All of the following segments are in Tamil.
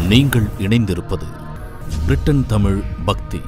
நீங்கள் இணைந்திருப்பது பிரிட்டன் தமிழ் பக்தி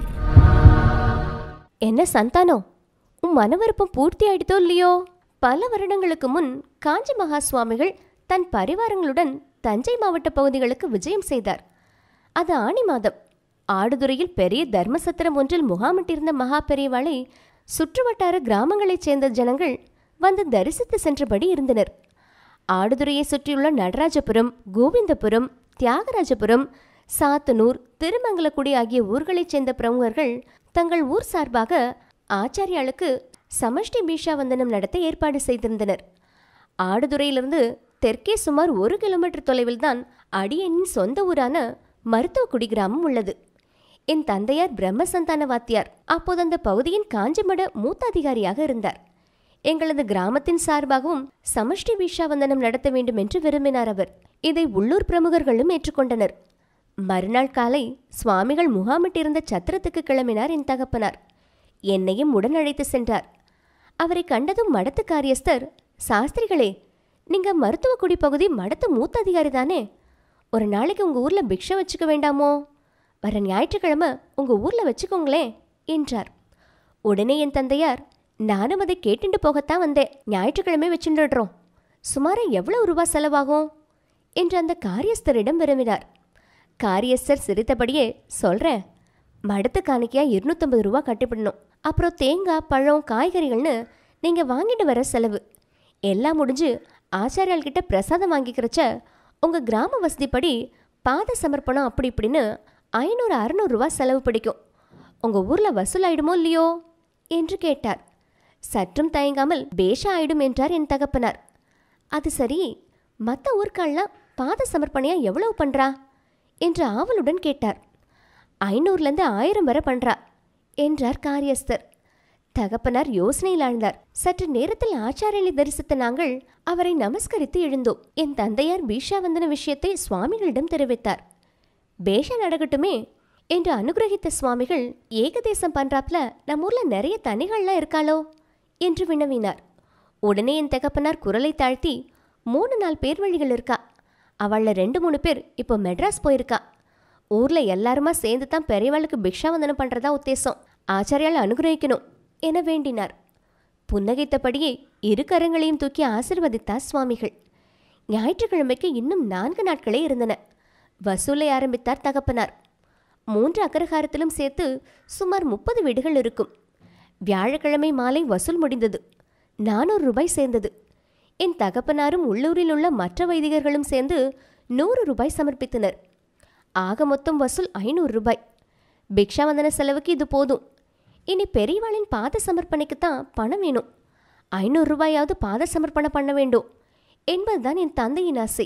என்ன சந்தானம் உன் மனவிருப்பம் பூர்த்தி ஆயிடுதோ இல்லையோ பல வருடங்களுக்கு முன் காஞ்சி மகா சுவாமிகள் தன் பரிவாரங்களுடன் தஞ்சை மாவட்ட பகுதிகளுக்கு விஜயம் செய்தார் அது ஆணி மாதம் ஆடுதுறையில் பெரிய தர்மசத்திரம் ஒன்றில் முகாமிட்டிருந்த மகா பெரியவாளை சுற்றுவட்டார கிராமங்களைச் சேர்ந்த ஜனங்கள் வந்து தரிசித்து சென்றபடி இருந்தனர் ஆடுதுறையை சுற்றியுள்ள நடராஜபுரம் கோவிந்தபுரம் தியாகராஜபுரம் சாத்தனூர் திருமங்கலக்குடி ஆகிய ஊர்களைச் சேர்ந்த பிரமுகர்கள் தங்கள் ஊர் சார்பாக ஆச்சாரியாளுக்கு சமஷ்டி பீஷா வந்தனம் நடத்த ஏற்பாடு செய்திருந்தனர் ஆடுதுறையிலிருந்து தெற்கே சுமார் ஒரு கிலோமீட்டர் தொலைவில்தான் அடியனின் சொந்த ஊரான மருத்துவக்குடி கிராமம் உள்ளது என் தந்தையார் பிரம்மசந்தான வாத்தியார் அப்போது அந்த பகுதியின் காஞ்சிமட மூத்த அதிகாரியாக இருந்தார் எங்களது கிராமத்தின் சார்பாகவும் சமஷ்டி பீஷா வந்தனம் நடத்த வேண்டும் என்று விரும்பினார் அவர் இதை உள்ளூர் பிரமுகர்களும் ஏற்றுக்கொண்டனர் மறுநாள் காலை சுவாமிகள் முகாமிட்டிருந்த சத்திரத்துக்கு கிளம்பினார் என் தகப்பனார் என்னையும் உடன் அழைத்து சென்றார் அவரை கண்டதும் மடத்து காரியஸ்தர் சாஸ்திரிகளே நீங்க மருத்துவக்குடி பகுதி மடத்து மூத்த அதிகாரி தானே ஒரு நாளைக்கு உங்க ஊர்ல பிக்ஷை வச்சுக்க வேண்டாமோ வர ஞாயிற்றுக்கிழமை உங்க ஊர்ல வச்சுக்கோங்களேன் என்றார் உடனே என் தந்தையார் நானும் அதை கேட்டுண்டு போகத்தான் வந்தேன் ஞாயிற்றுக்கிழமை வச்சுட்டுடுறோம் சுமார எவ்வளவு ரூபா செலவாகும் என்று அந்த காரியஸ்தரிடம் விரும்பினார் காரியஸ்தர் சிரித்தபடியே சொல்கிறேன் மடத்து காணிக்கையா இருநூத்தம்பது ரூபா கட்டிவிடணும் அப்புறம் தேங்காய் பழம் காய்கறிகள்னு நீங்கள் வாங்கிட்டு வர செலவு எல்லாம் முடிஞ்சு ஆச்சாரியாள்கிட்ட பிரசாதம் வாங்கிக்கிறச்ச உங்கள் கிராம வசதிப்படி பாத சமர்ப்பணம் அப்படி இப்படின்னு ஐநூறு அறநூறுரூவா செலவு பிடிக்கும் உங்கள் ஊரில் வசூலாயிடுமோ இல்லையோ என்று கேட்டார் சற்றும் தயங்காமல் பேஷா ஆயிடும் என்றார் என் தகப்பனார் அது சரி மற்ற ஊர்க்கால்லாம் பாத சமர்ப்பணையா எவ்வளவு பண்றா என்று ஆவலுடன் கேட்டார் ஐநூறுலேருந்து ஆயிரம் வரை பண்றா என்றார் காரியஸ்தர் தகப்பனார் யோசனையில் ஆழ்ந்தார் சற்று நேரத்தில் ஆச்சாரியனை தரிசித்த நாங்கள் அவரை நமஸ்கரித்து எழுந்தோம் என் தந்தையார் பீஷா வந்தன விஷயத்தை சுவாமிகளிடம் தெரிவித்தார் பேஷா நடக்கட்டுமே என்று அனுகிரகித்த சுவாமிகள் ஏகதேசம் பண்றாப்ல நம்ம ஊர்ல நிறைய தனிகள்லாம் இருக்காளோ என்று வினவினார் உடனே என் தகப்பனார் குரலை தாழ்த்தி மூணு நாள் பேர் வழிகள் இருக்கா அவள ரெண்டு மூணு பேர் இப்போ மெட்ராஸ் போயிருக்கா ஊர்ல எல்லாருமா சேர்ந்து தான் பெரியவாளுக்கு பிக்ஷா வந்தனம் பண்றதா உத்தேசம் ஆச்சாரியால் அனுகிரகிக்கணும் என வேண்டினார் புன்னகைத்தபடியே இரு கரங்களையும் தூக்கி ஆசிர்வதித்தார் சுவாமிகள் ஞாயிற்றுக்கிழமைக்கு இன்னும் நான்கு நாட்களே இருந்தன வசூலை ஆரம்பித்தார் தகப்பனார் மூன்று அக்ரஹாரத்திலும் சேர்த்து சுமார் முப்பது வீடுகள் இருக்கும் வியாழக்கிழமை மாலை வசூல் முடிந்தது நானூறு ரூபாய் சேர்ந்தது என் தகப்பனாரும் உள்ளூரில் உள்ள மற்ற வைதிகர்களும் சேர்ந்து நூறு ரூபாய் சமர்ப்பித்தனர் ஆக மொத்தம் வசூல் ஐநூறு ரூபாய் பிக்ஷாவந்தன செலவுக்கு இது போதும் இனி பெரியவாளின் பாத சமர்ப்பணைக்கு தான் பணம் வேணும் ஐநூறு ரூபாயாவது பாத சமர்ப்பணம் பண்ண வேண்டும் என்பதுதான் என் தந்தையின் ஆசை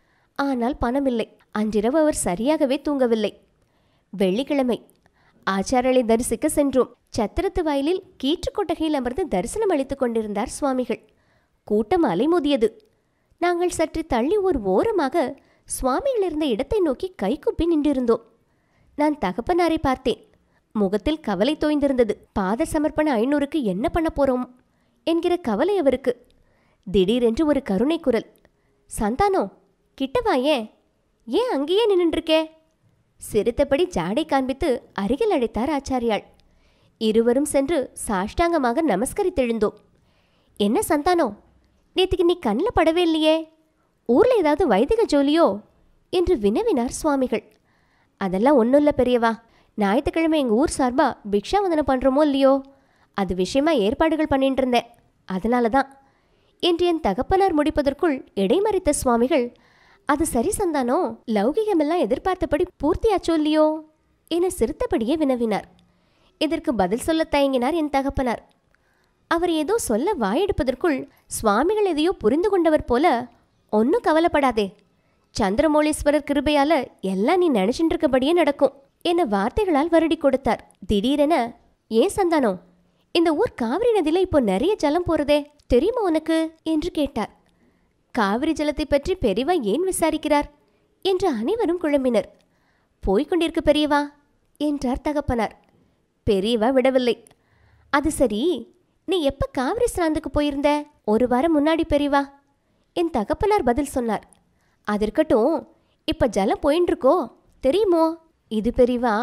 ஆனால் பணமில்லை அன்றிரவு அவர் சரியாகவே தூங்கவில்லை வெள்ளிக்கிழமை ஆச்சாரலை தரிசிக்க சென்றோம் சத்திரத்து வாயிலில் கீற்றுக் கொட்டகையில் அமர்ந்து தரிசனம் அளித்துக் கொண்டிருந்தார் சுவாமிகள் கூட்டம் அலைமோதியது நாங்கள் சற்று தள்ளி ஒரு ஓரமாக சுவாமிகள் இருந்த இடத்தை நோக்கி கைகுப்பி நின்றிருந்தோம் நான் தகப்பனாரை பார்த்தேன் முகத்தில் கவலை தோய்ந்திருந்தது பாத சமர்ப்பண ஐநூறுக்கு என்ன பண்ண போறோம் என்கிற கவலை அவருக்கு திடீரென்று ஒரு கருணை குரல் சந்தானோ கிட்ட வாயேன் ஏன் அங்கேயே நின்றுருக்கே சிரித்தபடி ஜாடை காண்பித்து அருகில் அழைத்தார் ஆச்சாரியாள் இருவரும் சென்று சாஷ்டாங்கமாக நமஸ்கரித்தெழுந்தோம் என்ன சந்தானோ நேத்துக்கு நீ கண்ணில் படவே இல்லையே ஊர்ல ஏதாவது வைதிக ஜோலியோ என்று வினவினார் சுவாமிகள் அதெல்லாம் ஒன்றும் இல்லை பெரியவா ஞாயிற்றுக்கிழமை எங்கள் ஊர் சார்பா பிக்ஷா வந்தனம் பண்ணுறோமோ இல்லையோ அது விஷயமா ஏற்பாடுகள் பண்ணிட்டு இருந்தேன் அதனால தான் என்று என் தகப்பனார் முடிப்பதற்குள் இடைமறித்த சுவாமிகள் அது சரி சந்தானோ லௌகிகமெல்லாம் எதிர்பார்த்தபடி பூர்த்தியாச்சோ இல்லையோ என சிரித்தபடியே வினவினார் இதற்கு பதில் சொல்ல தயங்கினார் என் தகப்பனார் அவர் ஏதோ சொல்ல வாயெடுப்பதற்குள் சுவாமிகள் எதையோ புரிந்து கொண்டவர் போல ஒன்றும் கவலைப்படாதே சந்திரமௌலீஸ்வரர் கிருபையால எல்லாம் நீ நினைச்சிட்டு இருக்கபடியே நடக்கும் என வார்த்தைகளால் வருடி கொடுத்தார் திடீரென ஏன் சந்தானோ இந்த ஊர் காவிரி நதியில இப்போ நிறைய ஜலம் போறதே தெரியுமா உனக்கு என்று கேட்டார் காவிரி ஜலத்தை பற்றி பெரியவா ஏன் விசாரிக்கிறார் என்று அனைவரும் குழம்பினர் போய்க் கொண்டிருக்கு பெரியவா என்றார் தகப்பனார் பெரியவா விடவில்லை அது சரி நீ எப்ப காவிரி ஸ்நாந்துக்கு போயிருந்த ஒரு வாரம் முன்னாடி பெரியவா என் தகப்பனார் பதில் சொன்னார் அது இருக்கட்டும் இப்ப ஜலம் போயின்னு இருக்கோ தெரியுமோ இது பெரியவா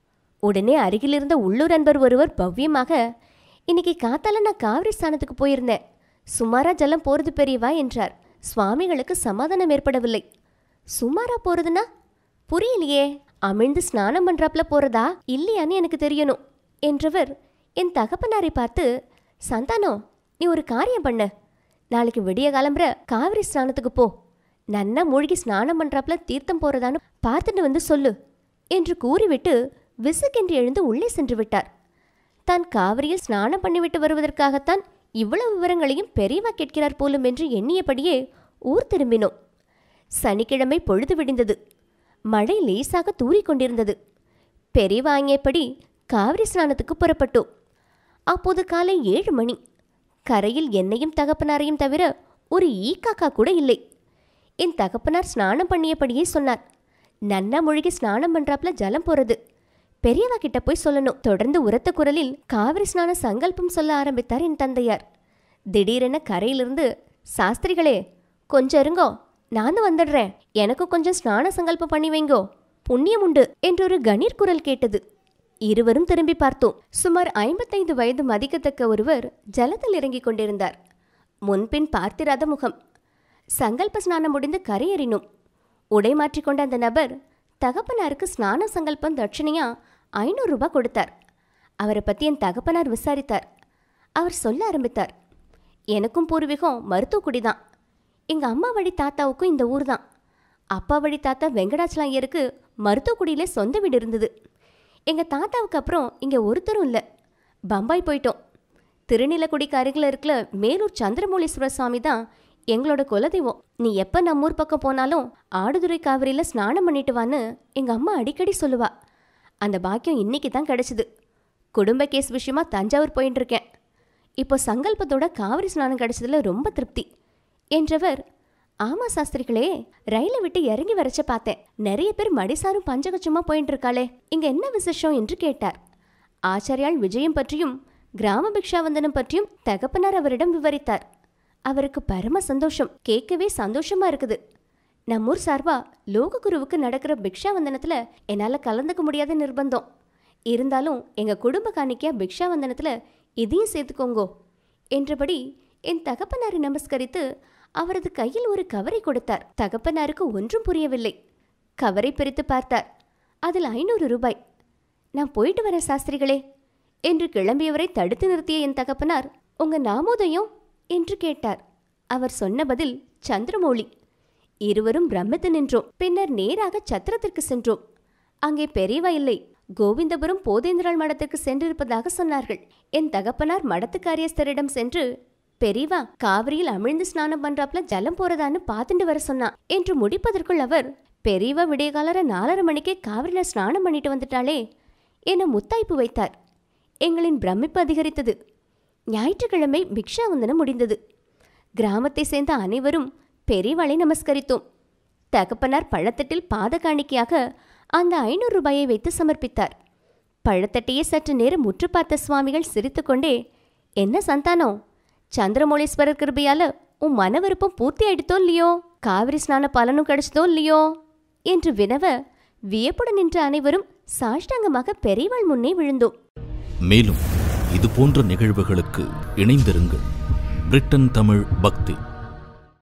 உடனே அருகில் இருந்த உள்ளூர் அன்பர் ஒருவர் பவ்யமாக இன்னைக்கு காத்தால நான் காவிரி ஸ்தானத்துக்கு போயிருந்தேன் சுமாரா ஜலம் போறது பெரியவா என்றார் சுவாமிகளுக்கு சமாதானம் ஏற்படவில்லை சுமாரா போறதுன்னா புரியலையே அமிழ்ந்து ஸ்நானம் பண்றாப்ல போறதா இல்லையான்னு எனக்கு தெரியணும் என்றவர் என் தகப்பனாரை பார்த்து சந்தானம் நீ ஒரு காரியம் பண்ண நாளைக்கு விடிய காலம்புற காவிரி ஸ்நானத்துக்கு போ நன்னா மூழ்கி ஸ்நானம் பண்றாப்ல தீர்த்தம் போறதான்னு பார்த்துட்டு வந்து சொல்லு என்று கூறிவிட்டு விசுக்கென்று எழுந்து உள்ளே சென்று விட்டார் தான் காவிரியில் ஸ்நானம் பண்ணிவிட்டு வருவதற்காகத்தான் இவ்வளவு விவரங்களையும் பெரியவா கேட்கிறார் போலும் என்று எண்ணியபடியே ஊர் திரும்பினோம் சனிக்கிழமை பொழுது விடிந்தது மழை லேசாக தூறிக் கொண்டிருந்தது பெரியவா ஆங்கியபடி காவிரி ஸ்நானத்துக்கு புறப்பட்டோம் அப்போது காலை ஏழு மணி கரையில் என்னையும் தகப்பனாரையும் தவிர ஒரு ஈக்காக்கா கூட இல்லை என் தகப்பனார் ஸ்நானம் பண்ணியபடியே சொன்னார் நன்னா மூழ்கி ஸ்நானம் பண்றாப்ல ஜலம் போறது பெரியவா கிட்ட போய் சொல்லணும் தொடர்ந்து உரத்த குரலில் காவிரி ஸ்நான சங்கல்பம் சொல்ல ஆரம்பித்தார் என் தந்தையார் திடீரென கரையிலிருந்து சாஸ்திரிகளே கொஞ்சம் இருங்கோ நானும் வந்துடுறேன் எனக்கு கொஞ்சம் ஸ்நான சங்கல்பம் பண்ணி வைங்கோ புண்ணியம் உண்டு என்றொரு கணீர் குரல் கேட்டது இருவரும் திரும்பி பார்த்தோம் சுமார் ஐம்பத்தைந்து வயது மதிக்கத்தக்க ஒருவர் ஜலத்தில் இறங்கிக் கொண்டிருந்தார் முன்பின் பார்த்திராத முகம் சங்கல்ப ஸ்நானம் முடிந்து கரையேறினோம் உடை மாற்றிக்கொண்ட அந்த நபர் தகப்பனாருக்கு ஸ்நான சங்கல்பம் தட்சணையா ஐநூறு ரூபாய் கொடுத்தார் அவரை பற்றி என் தகப்பனார் விசாரித்தார் அவர் சொல்ல ஆரம்பித்தார் எனக்கும் பூர்வீகம் மருத்துவக்குடி தான் எங்கள் அம்மா வழி தாத்தாவுக்கும் இந்த ஊர் தான் அப்பா வழி தாத்தா வெங்கடாச்சலம் ஐயருக்கு மருத்துவக்குடியிலே சொந்த வீடு இருந்தது எங்கள் தாத்தாவுக்கு அப்புறம் இங்கே ஒருத்தரும் இல்லை பம்பாய் போயிட்டோம் திருநிலக்குடிக்கு அருகில் இருக்கிற மேலூர் சந்திரமௌலீஸ்வரர் சுவாமி தான் எங்களோட குலதெய்வம் நீ எப்போ நம்ம ஊர் பக்கம் போனாலும் ஆடுதுறை காவிரியில் ஸ்நானம் பண்ணிட்டு வான்னு எங்கள் அம்மா அடிக்கடி சொல்லுவா அந்த பாக்கியம் இன்னைக்கு தான் கிடைச்சிது குடும்ப கேஸ் விஷயமா தஞ்சாவூர் போயின்னு இருக்கேன் இப்போ சங்கல்பத்தோட காவிரி ஸ்நானம் கிடைச்சதுல ரொம்ப திருப்தி என்றவர் ஆமா சாஸ்திரிகளே ரயிலை விட்டு இறங்கி வரச்ச பார்த்தேன் நிறைய பேர் மடிசாரும் பஞ்சகச்சமா போயிட்டு இருக்காளே இங்க என்ன விசேஷம் என்று கேட்டார் ஆச்சாரியால் விஜயம் பற்றியும் கிராம பிக்ஷாவந்தனம் பற்றியும் தகப்பனார் அவரிடம் விவரித்தார் அவருக்கு பரம சந்தோஷம் கேட்கவே சந்தோஷமா இருக்குது நம்மூர் சார்பா லோககுருவுக்கு நடக்கிற பிக்ஷாவந்தனத்துல என்னால கலந்துக்க முடியாத நிர்பந்தம் இருந்தாலும் எங்க குடும்ப காணிக்கையா பிக்ஷாவந்தனத்துல இதையும் சேர்த்துக்கோங்கோ என்றபடி என் தகப்பனாரை நமஸ்கரித்து அவரது கையில் ஒரு கவரை கொடுத்தார் தகப்பனாருக்கு ஒன்றும் புரியவில்லை கவரை பிரித்து பார்த்தார் அதில் ஐநூறு ரூபாய் நான் போயிட்டு வரேன் சாஸ்திரிகளே என்று கிளம்பியவரை தடுத்து நிறுத்திய என் தகப்பனார் உங்க நாமோதயம் என்று கேட்டார் அவர் சொன்ன பதில் சந்திரமௌழி இருவரும் பிரமித்து நின்றோம் பின்னர் நேராக சத்திரத்திற்கு சென்றோம் அங்கே பெரியவா இல்லை கோவிந்தபுரம் போதேந்திராள் மடத்திற்கு சென்றிருப்பதாக சொன்னார்கள் என் தகப்பனார் மடத்து காரியஸ்தரிடம் சென்று பெரியவா காவிரியில் அமிழ்ந்து ஸ்நானம் பண்றாப்ல ஜலம் போறதான்னு பார்த்துட்டு வர சொன்னா என்று முடிப்பதற்குள் அவர் பெரியவா விடியகாலர நாலரை மணிக்கே காவிரியில ஸ்நானம் பண்ணிட்டு வந்துட்டாளே என முத்தாய்ப்பு வைத்தார் எங்களின் பிரமிப்பு அதிகரித்தது ஞாயிற்றுக்கிழமை பிக்ஷாவந்தனம் முடிந்தது கிராமத்தை சேர்ந்த அனைவரும் பெரியவாளை நமஸ்கரித்தோம் தகப்பனார் பழத்தட்டில் பாத காணிக்கையாக அந்த ஐநூறு ரூபாயை வைத்து சமர்ப்பித்தார் பழத்தட்டையே சற்று நேரம் முற்று பார்த்த சுவாமிகள் சிரித்துக்கொண்டே என்ன சந்தானம் சந்திரமௌலீஸ்வரர் கிருபையால உன் மன விருப்பம் பூர்த்தி ஆயிடுத்தோ இல்லையோ காவிரி ஸ்நான பலனும் கிடைச்சதோ இல்லையோ என்று வினவ வியப்புடன் நின்ற அனைவரும் சாஷ்டாங்கமாக பெரியவாள் முன்னே விழுந்தோம் மேலும் இது போன்ற நிகழ்வுகளுக்கு இணைந்திருங்கள் பிரிட்டன் தமிழ் பக்தி